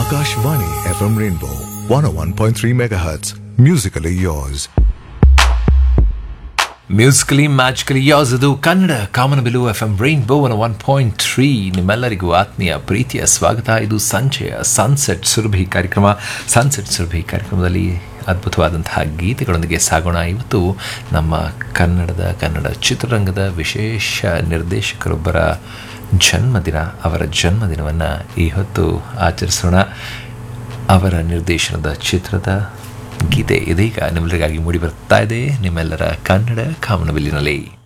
Akashvani FM Rainbow 101.3 MHz. Musically yours. Musically magically ಯಾವ್ದು ಕನ್ನಡ ಕಾಮನಬಿಲು F M Rainbow one point three ನಿಮ್ಮೆಲ್ಲರಿಗೂ ಆತ್ಮೀಯ ಪ್ರೀತಿಯ ಸ್ವಾಗತ ಇದು ಸಂಜೆಯ ಸನ್ಸೆಟ್ ಸುರಭಿ ಕಾರ್ಯಕ್ರಮ ಸನ್ಸೆಟ್ ಸುರಭಿ ಕಾರ್ಯಕ್ರಮದಲ್ಲಿ ಅದ್ಭುತವಾದಂತಹ ಗೀತೆಗಳೊಂದಿಗೆ ಸಾಗೋಣ ಇವತ್ತು ನಮ್ಮ ಕನ್ನಡದ ಕನ್ನಡ ಚಿತ್ರರಂಗದ ವಿಶೇಷ ನಿರ್ದೇಶಕರೊಬ್ಬರ ಜನ್ಮದಿನ ಅವರ ಜನ್ಮದಿನವನ್ನು ಈ ಹೊತ್ತು ಆಚರಿಸೋಣ ಅವರ ನಿರ್ದೇಶನದ ಚಿತ್ರದ ಗೀತೆ ಇದೀಗ ನಿಮ್ಮೆಲ್ಲರಿಗಾಗಿ ಮೂಡಿ ಬರ್ತಾ ಇದೆ ನಿಮ್ಮೆಲ್ಲರ ಕನ್ನಡ ಕಾಮನಬಿಲ್ಲಿನಲ್ಲಿ